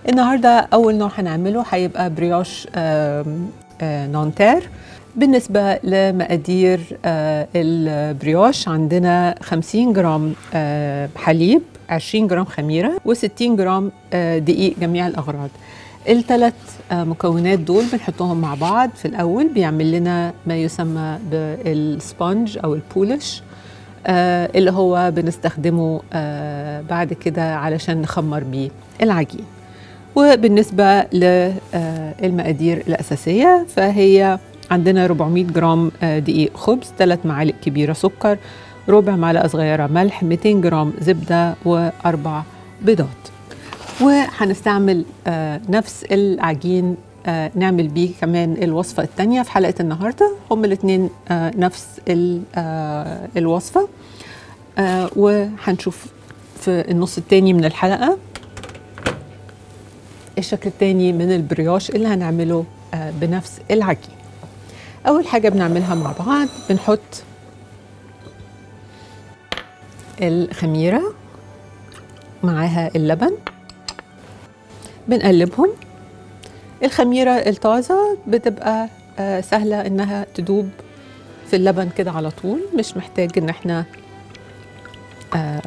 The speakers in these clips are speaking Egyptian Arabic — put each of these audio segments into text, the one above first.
النهارده اول نوع هنعمله هيبقى بريوش آم، آه، نونتير بالنسبة لمقادير آه، البريوش عندنا 50 جرام آه، حليب 20 جرام خميرة و60 جرام آه، دقيق جميع الأغراض الثلاث مكونات دول بنحطهم مع بعض في الأول بيعمل لنا ما يسمى بالسبونج أو البولش آه، اللي هو بنستخدمه آه، بعد كده علشان نخمر بيه العجين وبالنسبة للمقادير الأساسية فهي عندنا 400 جرام آه، دقيق خبز 3 معالق كبيرة سكر ربع معلقة صغيرة ملح 200 جرام زبدة وأربع بيضات وهنستعمل آه، نفس العجين آه، نعمل بيه كمان الوصفة التانية في حلقة النهاردة هم الاتنين آه، نفس ال- آه، الوصفة آه، وهنشوف في النص التاني من الحلقة الشكل التاني من البريوش اللي هنعمله آه، بنفس العجين أول حاجة بنعملها مع بعض بنحط الخميرة معاها اللبن بنقلبهم الخميرة الطازة بتبقى آه، سهلة إنها تدوب في اللبن كده على طول مش محتاج إن احنا آه،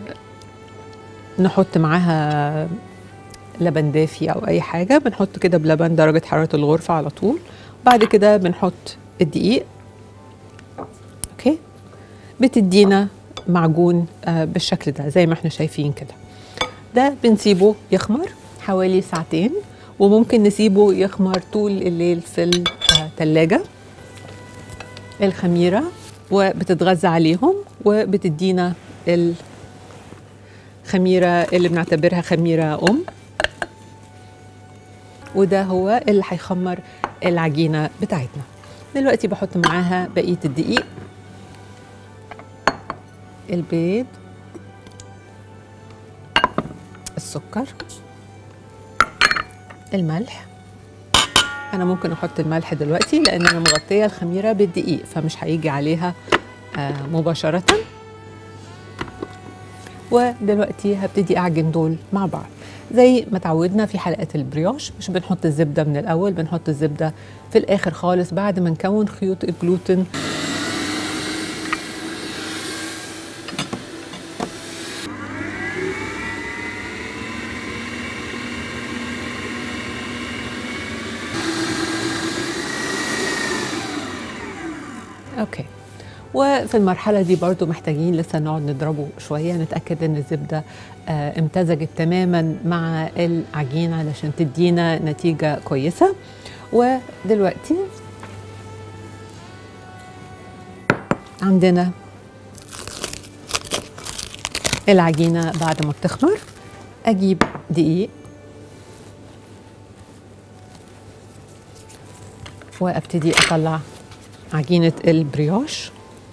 نحط معاها لبن دافي او اي حاجه بنحط كده بلبن درجه حراره الغرفه على طول بعد كده بنحط الدقيق اوكي بتدينا معجون آه، بالشكل ده زي ما احنا شايفين كده ده بنسيبه يخمر حوالي ساعتين وممكن نسيبه يخمر طول الليل في الثلاجه الخميره وبتتغذى عليهم وبتدينا الخميره اللي بنعتبرها خميره ام وده هو اللي هيخمر العجينه بتاعتنا دلوقتي بحط معاها بقيه الدقيق البيض السكر الملح انا ممكن احط الملح دلوقتي لان انا مغطيه الخميره بالدقيق فمش هيجي عليها آه مباشره ودلوقتي هبتدي اعجن دول مع بعض زي ما تعودنا في حلقات البريوش مش بنحط الزبده من الاول بنحط الزبده في الاخر خالص بعد ما نكون خيوط الجلوتين اوكي وفي المرحلة دي برضو محتاجين لسه نقعد نضربه شوية نتأكد ان الزبدة آه، امتزجت تماما مع العجين علشان تدينا نتيجة كويسة ودلوقتي عندنا العجينة بعد ما بتخمر أجيب دقيق وابتدي أطلع عجينة البريوش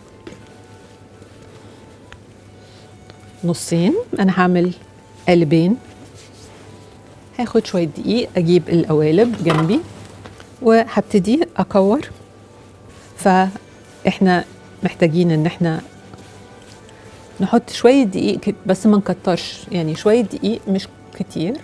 نصين انا هعمل قالبين هاخد شويه دقيق اجيب القوالب جنبي وهبتدي اكور فاحنا محتاجين ان احنا نحط شويه دقيق كت- بس ما نكترش يعني شويه دقيق مش كتير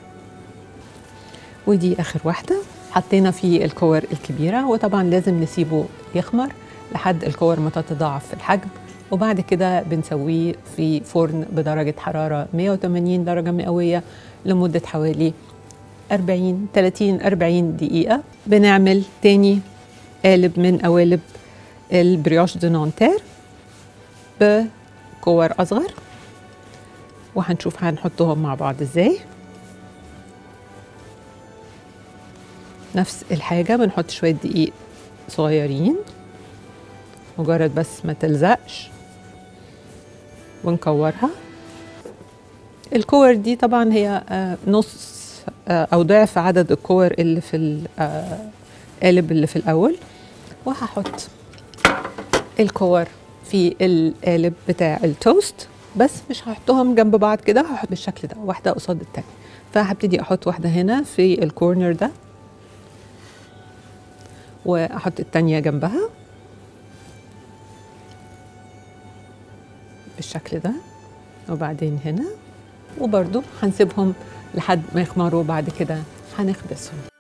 ودي اخر واحده حطينا فيه الكور الكبيره وطبعا لازم نسيبه يخمر لحد الكور ما تتضاعف في الحجم وبعد كده بنسويه في فرن بدرجة حرارة 180 درجة مئوية لمدة حوالي 40 30 40 دقيقة بنعمل تاني قالب من قوالب البريوش دو نانتير بكور أصغر وهنشوف هنحطهم مع بعض ازاي نفس الحاجة بنحط شوية دقيق صغيرين مجرد بس ما تلزقش ونكورها الكور دي طبعا هي آه، نص آه، او ضعف عدد الكور اللي في القالب اللي في الاول وهحط الكور في القالب بتاع التوست بس مش هحطهم جنب بعض كده هحط بالشكل ده واحده قصاد التانية فهبتدي احط واحده هنا في الكورنر ده واحط التانية جنبها بالشكل ده وبعدين هنا وبرضو هنسيبهم لحد ما يخمروا بعد كده هنخبزهم